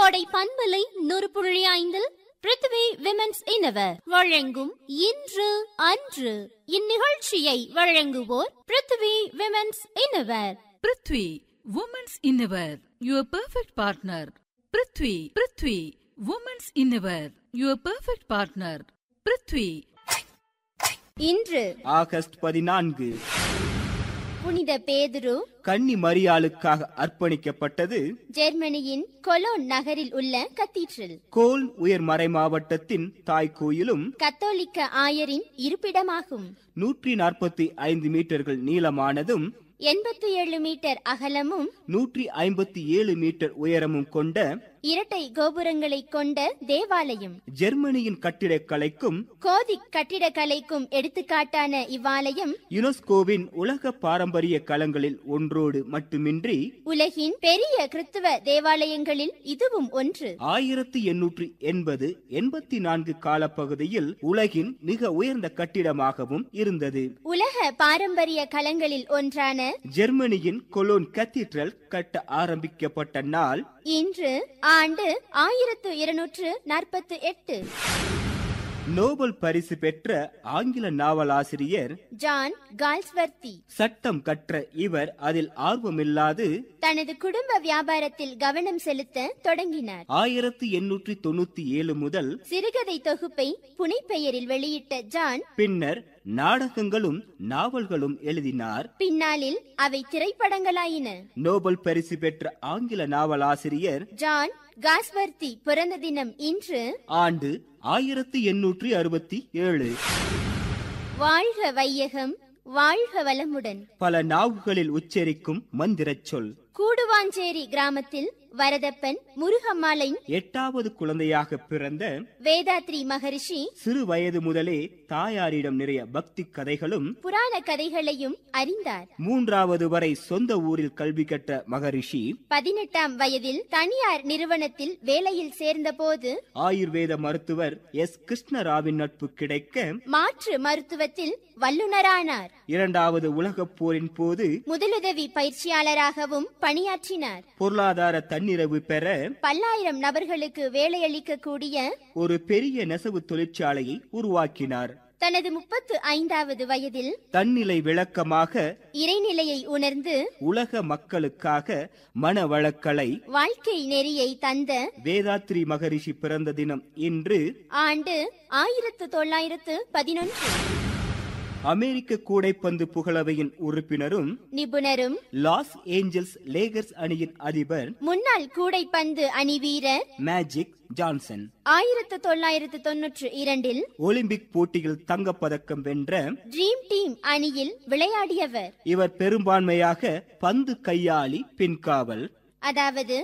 கோடை பண்பலை நூறு புள்ளி ஐந்தில் பிருத்திவி விமென்ஸ் இன்னவர் வழங்கும் இன்று அன்று இந்நிகழ்ச்சியை வழங்குவோர் Prithvi women's innerwear Prithvi women's innerwear your perfect partner Prithvi Prithvi women's innerwear your perfect partner Prithvi இன்று ஆகஸ்ட் பதினான்கு புனித பேதுரு கன்னி மரியாளுக்காக அர்ப்பணிக்கப்பட்டது ஜெர்மனியின் கொலோன் நகரில் உள்ள கத்தீட்ரல் கோல் உயர் மறை மாவட்டத்தின் தாய் கோயிலும் கத்தோலிக்க ஆயரின் இருப்பிடமாகும் நூற்றி நாற்பத்தி ஐந்து மீட்டர்கள் நீளமானதும் எண்பத்தி ஏழு மீட்டர் அகலமும் நூற்றி ஐம்பத்தி ஏழு மீட்டர் உயரமும் கொண்ட இரட்டை கோபுரங்களை கொண்ட தேவாலயம் ஜெர்மனியின் கட்டிடக்கலைக்கும் கோதிக் கட்டிடக்கலைக்கும் எடுத்துக்காட்டான இவ்வாலயம் யுனெஸ்கோவின் உலக பாரம்பரிய களங்களில் ஒன்றோடு மட்டுமின்றி உலகின் பெரிய கிறித்துவ தேவாலயங்களில் இதுவும் ஒன்று ஆயிரத்தி எண்ணூற்றி எண்பது எண்பத்தி நான்கு காலப்பகுதியில் உலகின் மிக உயர்ந்த கட்டிடமாகவும் இருந்தது உலக பாரம்பரிய களங்களில் ஒன்றான ஜெர்மனியின் கொலோன் கத்தீட்ரல் கட்ட ஆரம்பிக்கப்பட்ட நாள் இன்று ஆண்டு ஆயிரத்து இருநூற்று நாற்பத்தி எட்டு நோபல் பரிசு பெற்ற ஆங்கில நாவலாசிரியர் ஜான் கால்ஸ்வர்த்தி சட்டம் கற்ற இவர் அதில் ஆர்வமில்லாது தனது குடும்ப வியாபாரத்தில் கவனம் செலுத்த தொடங்கினார் ஆயிரத்தி எண்ணூற்றி தொண்ணூத்தி ஏழு முதல் சிறுகதை தொகுப்பை புனைப்பெயரில் வெளியிட்ட ஜான் பின்னர் நாடகங்களும் நாவல்களும் எழுதினார் பின்னாளில் அவை திரைப்படங்களாயின நோபல் பரிசு பெற்ற ஆங்கில நாவலாசிரியர் ஜான் காஸ்வர்த்தி பிறந்த தினம் இன்று ஆண்டு ஆயிரத்தி எண்ணூற்றி அறுபத்தி ஏழு வாழ்க வையகம் வாழ்க வளமுடன் பல நாவுகளில் உச்சரிக்கும் மந்திரச் சொல் கூடுவாஞ்சேரி கிராமத்தில் வரதப்பன் முருகம்மாளின் எட்டாவது குழந்தையாக பிறந்த வேதாத்ரி மகரிஷி சிறு வயது முதலே தாயாரிடம் நிறைய பக்தி கதைகளும் புராண கதைகளையும் அறிந்தார் மூன்றாவது வரை சொந்த ஊரில் கல்வி கற்ற மகரிஷி பதினெட்டாம் வயதில் தனியார் நிறுவனத்தில் வேலையில் சேர்ந்தபோது ஆயுர்வேத மருத்துவர் எஸ் கிருஷ்ணராவின் நட்பு கிடைக்க மாற்று மருத்துவத்தில் வல்லுனரானார் இரண்டாவது உலகப் போரின் போது முதலுதவி பயிற்சியாளராகவும் பணியாற்றினார் பொருளாதார தன்னிறைவு பெற பல்லாயிரம் நபர்களுக்கு வேலையளிக்கக்கூடிய ஒரு பெரிய நெசவு தொழிற்சாலையை உருவாக்கினார் தனது முப்பத்து ஐந்தாவது வயதில் தன்னிலை விளக்கமாக இறைநிலையை உணர்ந்து உலக மக்களுக்காக மனவளக்கலை வாழ்க்கை நெறியை தந்த வேதாத்ரி மகரிஷி பிறந்த தினம் இன்று ஆண்டு ஆயிரத்து தொள்ளாயிரத்து பதினொன்று அமெரிக்க கூடைப்பந்து புகழவையின் உறுப்பினரும் நிபுணரும் லாஸ் ஏஞ்சல்ஸ் லேகர்ஸ் அணியின் அதிபர் முன்னாள் கூடைப்பந்து அணி வீரர் மேஜிக் ஜான்சன் ஆயிரத்து தொள்ளாயிரத்து தொன்னூற்று இரண்டில் ஒலிம்பிக் போட்டியில் தங்கப்பதக்கம் வென்ற ட்ரீம் டீம் அணியில் விளையாடியவர் இவர் பெரும்பான்மையாக பந்து கையாளி பின்காவல் அதாவது